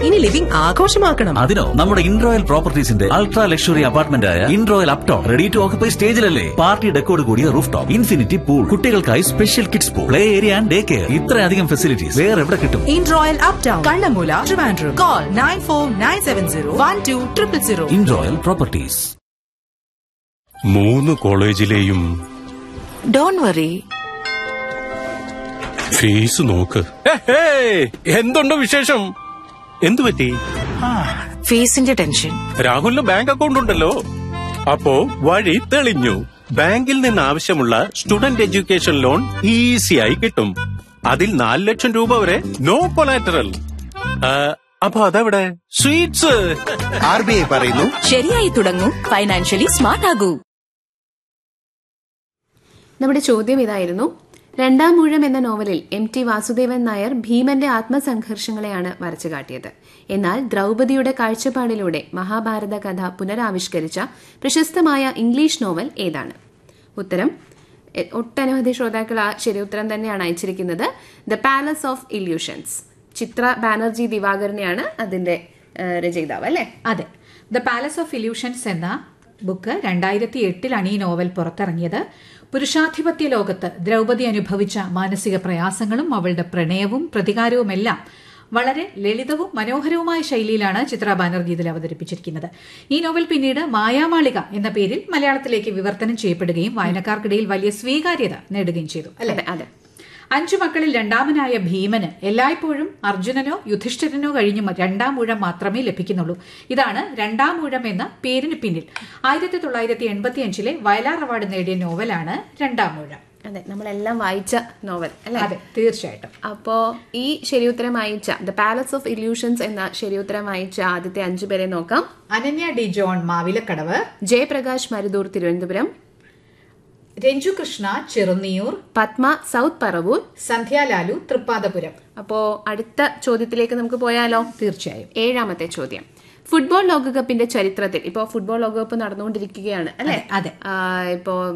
ഇനി ലിവിംഗ് ആഘോഷമാക്കണം അതിനോ നമ്മുടെ ഇൻറോയൽ പ്രോപ്പർട്ടീസിന്റെ അൾട്രാ ലക്ഷറി അപ്പാർട്ട്മെന്റ് ആയ Inroyal Uptown ready to occupy സ്റ്റേജിലല്ലേ പാർട്ടി ഡെക്കോട് കൂടിയ റൂഫ് ടോപ്പ് ഇൻഫിനിറ്റി പൂൾ കുട്ടികൾക്കായി special kids pool play area and day care ഇത്രയധികം ഫെസിലിറ്റീസ് വേറെ എവിടെ കിട്ടും Inroyal Uptown Kannammoola Trivandrum call nine four nine seven zero one two triple zero Inroyal properties മൂന്ന് കോളേജിലെയും ഡോൺ വറി ഫീസ് നോക്ക് എന്തുണ്ട് വിശേഷം എന്തു പറ്റി ഫീസിന്റെ ടെൻഷൻ രാഹുലിന് ബാങ്ക് അക്കൗണ്ട് ഉണ്ടല്ലോ അപ്പോ വഴി തെളിഞ്ഞു ബാങ്കിൽ നിന്ന് ആവശ്യമുള്ള സ്റ്റുഡന്റ് എഡ്യൂക്കേഷൻ ലോൺ ഈസിയായി കിട്ടും അതിൽ നാല് ലക്ഷം രൂപ വരെ നോ കൊലാറ്ററൽ അപ്പൊ അതെവിടെ സ്വീറ്റ്സ് ആർ ബി ഐ പറയുന്നു ശരിയായി തുടങ്ങൂ ഫൈനാൻഷ്യലി സ്മാർട്ട് ആകൂ നമ്മുടെ ചോദ്യം ഇതായിരുന്നു രണ്ടാം മൂഴം എന്ന നോവലിൽ എം ടി വാസുദേവൻ നായർ ഭീമന്റെ ആത്മസംഘർഷങ്ങളെയാണ് വരച്ചു കാട്ടിയത് എന്നാൽ ദ്രൗപദിയുടെ കാഴ്ചപ്പാടിലൂടെ മഹാഭാരത കഥ പുനരാവിഷ്കരിച്ച പ്രശസ്തമായ ഇംഗ്ലീഷ് നോവൽ ഏതാണ് ഉത്തരം എ- ഒട്ടനവധി ശ്രോതാക്കൾ ആ ശരി ഉത്തരം തന്നെയാണ് അയച്ചിരിക്കുന്നത് The Palace of Illusions Chitra Banerjee ദിവാകരനെയാണ് അതിന്റെ ഏഹ്, രചയിതാവ് അല്ലേ അതെ ദ പാലസ് ഓഫ് ഇല്യൂഷൻസ് എന്ന ബുക്ക് രണ്ടായിരത്തി എട്ടിലാണ് ഈ നോവൽ പുറത്തിറങ്ങിയത് പുരുഷാധിപത്യ ലോകത്ത് ദ്രൗപദി അനുഭവിച്ച മാനസിക പ്രയാസങ്ങളും അവളുടെ പ്രണയവും പ്രതികാരവുമെല്ലാം വളരെ ലളിതവും മനോഹരവുമായ ശൈലിയിലാണ് ചിത്ര ബാനർജി ഇതിൽ അവതരിപ്പിച്ചിരിക്കുന്നത് ഈ നോവൽ പിന്നീട് മായാമാളിക എന്ന പേരിൽ മലയാളത്തിലേക്ക് വിവർത്തനം ചെയ്യപ്പെടുകയും വായനക്കാർക്കിടയിൽ വലിയ സ്വീകാര്യത നേടുകയും ചെയ്തു അല്ലെ അതെ അതെ അഞ്ചു മക്കളിൽ രണ്ടാമനായ ഭീമന് എല്ലായ്പ്പോഴും അർജുനനോ യുധിഷ്ഠിരനോ കഴിഞ്ഞ് മ- രണ്ടാം ഊഴം മാത്രമേ ലഭിക്കുന്നുള്ളൂ ഇതാണ് രണ്ടാം ഊഴം എന്ന പേരിന് പിന്നിൽ ആയിരത്തി തൊള്ളായിരത്തി എൺപത്തി അഞ്ചിലെ വയലാർ അവാർഡ് നേടിയ നോവലാണ് രണ്ടാം ഊഴം അതെ നമ്മളെല്ലാം വായിച്ച നോവൽ അല്ലേ അതെ തീർച്ചയായിട്ടും അപ്പോ ഈ ശരിയുത്തരം അയച്ച ദ പാലസ് ഓഫ് ഇല്യൂഷൻസ് എന്ന ശരിയുത്തരം അയച്ച ആദ്യത്തെ അഞ്ചു പേരെ നോക്കാം Ananya D John Mavilakkadavu Jayaprakash Marudoor Thiruvananthapuram Ranju Krishna Cherunniyoor Padma South Paravur Sandhyalalu Thrippadapuram അപ്പോ അടുത്ത ചോദ്യത്തിലേക്ക് നമുക്ക് പോയാലോ തീർച്ചയായും ഏഴാമത്തെ ചോദ്യം ഫുട്ബോൾ ലോകകപ്പിന്റെ ചരിത്രത്തിൽ ഇപ്പോ ഫുട്ബോൾ ലോകകപ്പ് നടന്നുകൊണ്ടിരിക്കുകയാണ് അല്ലെ അതെ ഇപ്പോ